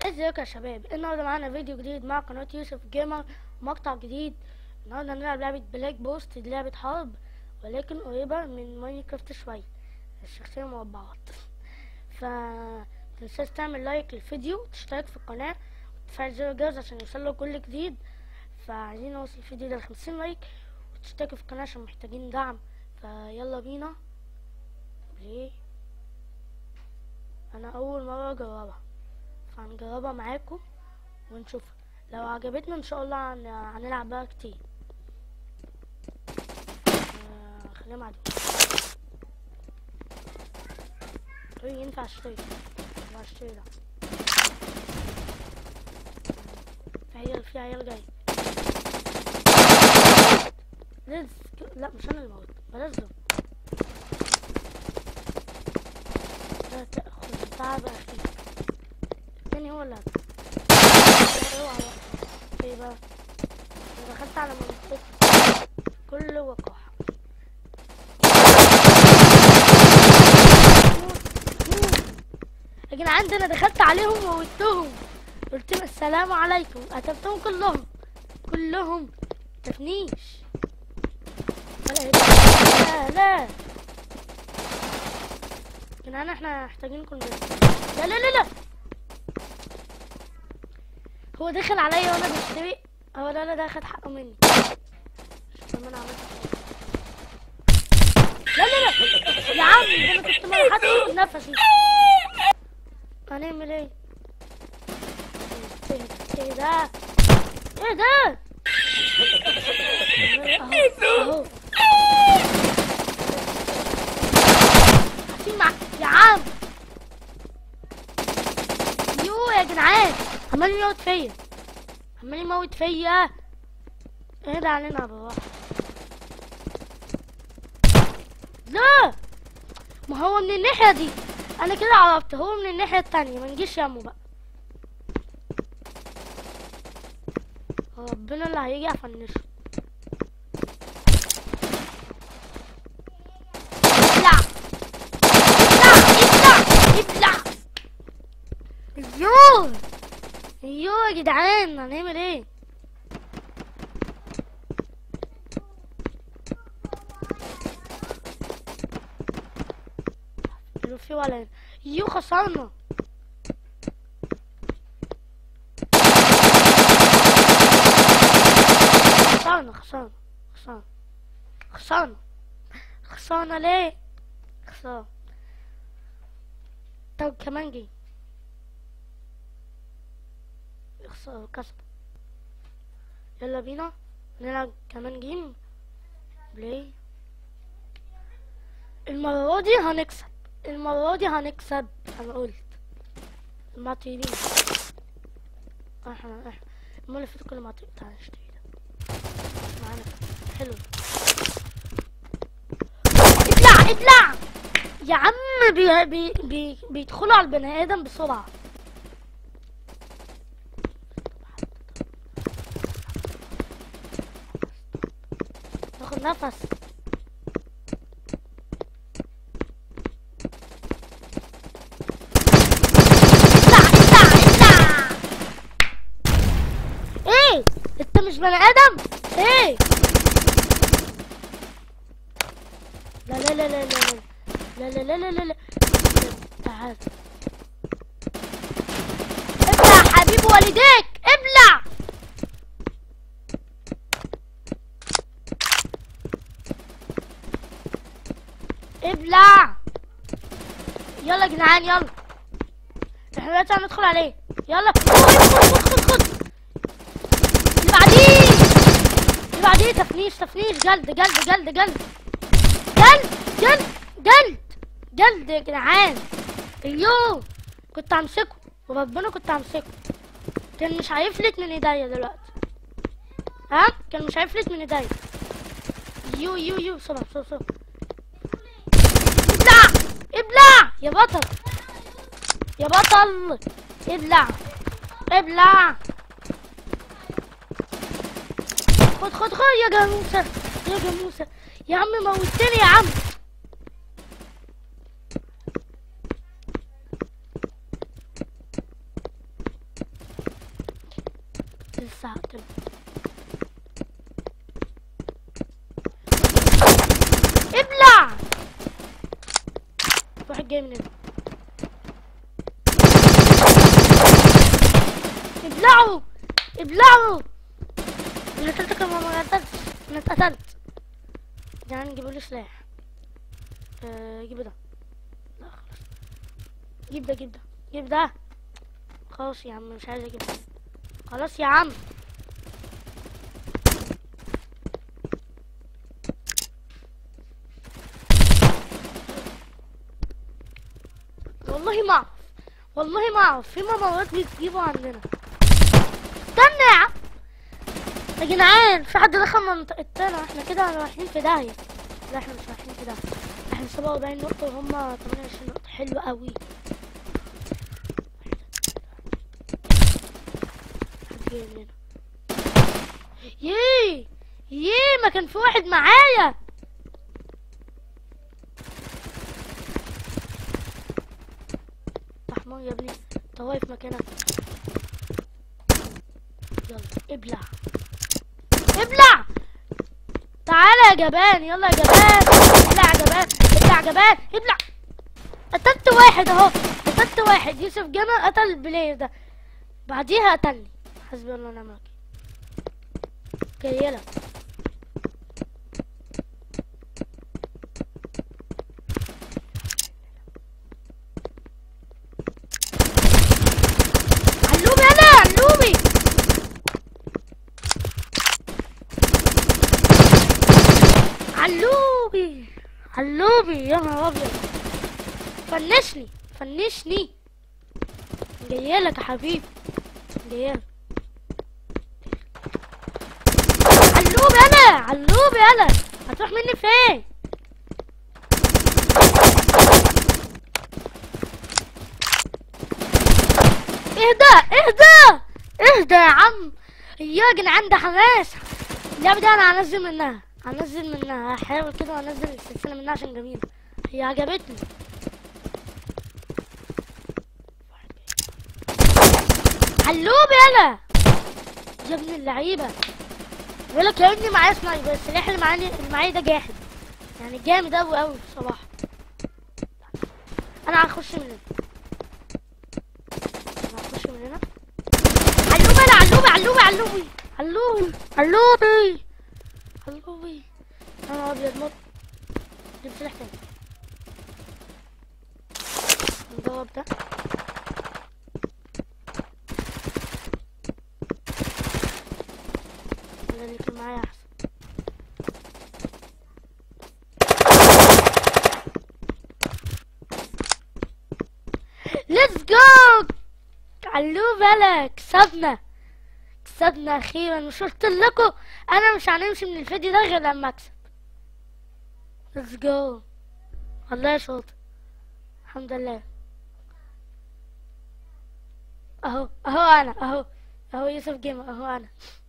ازيكم يا شباب النهارده معانا فيديو جديد مع قناة يوسف جيمر مقطع جديد النهارده هنلعب لعبة بلاك بوست دي لعبة حرب ولكن قريبة من ماينكرافت شوية الشخصية مربعات ف متنساش تعمل لايك للفيديو وتشترك في القناة وتفعل زر الجرس عشان يوصلك كل جديد فعايزين نوصل الفيديو ده لخمسين لايك وتشتركوا في القناة عشان محتاجين دعم فيلا بينا ليه انا اول مرة اجربها فهنجربها معاكم ونشوف لو عجبتنا ان شاء الله هن... هنلعب بقى كتير آه، خلينا مع دي ايه ينفع اشتري ينفع اشتري ده في عيال في عيال جاي ليتس لا مش انا اللي موت بلاش ده لا تاخذ تعب اخي التاني هو اللي هت- اوعى بقى. ايه بقى انا دخلت على منطقة كل وقاحة موت، موت. يا جدعان ده انا دخلت عليهم وموتهم قلت لهم السلام عليكم قتلتهم كلهم كلهم تفنيش لا لا لا يا جدعان احنا محتاجينكم بس لا لا لا لا هو دخل عليا وانا بشتري هو لا لا ده اخد حقه مني شوف لما انا عملت لا لا لا يا عم ده انا كنت ما حد ياخد نفسي هنعمل ايه ايه ايه ده ايه ده اهو اهو عارفين مع يا عم يو يا جدعان عمال يموت فيا عمال يموت فيا ايه ده علينا بابا لا ما هو من الناحية دي انا كده عرفت هو من الناحية التانية ما نجيش يمه بقى ربنا اللي هيجي يفنشه ابلع ابلع ابلع ابلع ايوه ايوه يا جدعان هنعمل ايه لو في ولا يو خسرنا خسرنا خسرنا خسرنا خسرنا خسرنا ليه خسرنا طب كمان جه يخسر كسب يلا بينا نلعب كمان جيم بلاي المرة دي هنكسب المرة دي هنكسب انا قلت المعطيين احنا احنا المرة اللي فاتت كل معطي تعالى نشتري ده معانا حلو ابلع ابلع يا عم بي بي بي بيدخلوا على البني ادم بسرعة ناخد نفس اطلع اطلع اطلع ايه انت مش بني ادم ايه لا لا لا لا لا لا لا لا لا لا لا تعال ابلع حبيب والديك ابلع ابلع يلا يا جدعان يلا احنا دلوقتي هندخل عليه يلا خد خد خد خد خد اللي بعديه اللي بعديه تفنيش تفنيش جلد جلد جلد جلد جلد جلد جلد جلد يا جدعان اليوم كنت همسكه وربنا كنت همسكه كان مش هيفلت من ايديا دلوقتي ها كان مش هيفلت من ايديا يو يو يو بسرعة بسرعة بسرعة ابلع ابلع يا بطل يا بطل ابلع ابلع خد خد خد يا جاموسة يا جاموسة يا عم موتني يا عم لسه هقتله ابلع واحد جاي من هنا ابلعوا ابلعوا انا قتلتك ما ما قتلتش انا اتقتلت جعان جيبوا لي سلاح آه، جيب ده لا خلاص جيب ده جيب ده جيب ده خلاص يا عم مش عايز اجيب ده خلاص يا عم والله ما اعرف والله ما اعرف في ممرات بيجيبوا عندنا استنى يا عم يا جدعان في حد دخل منطقتنا احنا كده رايحين في داهية لا احنا مش رايحين في داهية احنا 47 نقطة وهم 28 نقطة حلو قوي حد جاي من هنا ييه ييه ما كان في واحد معايا رحمن يا ابني انت واقف مكانك يلا ابلع ابلع تعالى يا جبان يلا يا جبان ابلع يا جبان ابلع يا جبان ابلع قتلت واحد اهو قتلت واحد يوسف جمل قتل البلاير ده بعديها قتلني حسبي الله ونعم الوكيل جايلك علومي انا علومي علومي علومي يا نهار ابيض فنشني فنشني جايلك يا حبيبي جايلك علومي انا علومي انا هتروح مني فين اهدى اهدى اهدى يا عم يا جدعان ده حماس اللعبة دي انا هنزل منها هنزل منها هحاول كده وانزل السلسلة منها عشان جميلة هي عجبتني علوبي انا يا ابن اللعيبة بيقول لك يا ابني معايا سنايبر السلاح اللي معايا اللي معايا ده جاحد يعني جامد اوي اوي بصراحة انا هخش من هنا انا هخش من هنا علوبي انا علوبي علوبي علوبي علوبي علوبي علوبي انا ابيض موت جيب سلاح تاني ندور ده ده اللي كان معايا احسن ليتس جو علو بلا كسبنا كسبنا اخيرا مش قلت لكم انا مش هنمشي من الفيديو ده غير لما اكسب ليتس جو والله يا شاطر الحمد لله اهو اهو انا اهو اهو يوسف جيمر اهو انا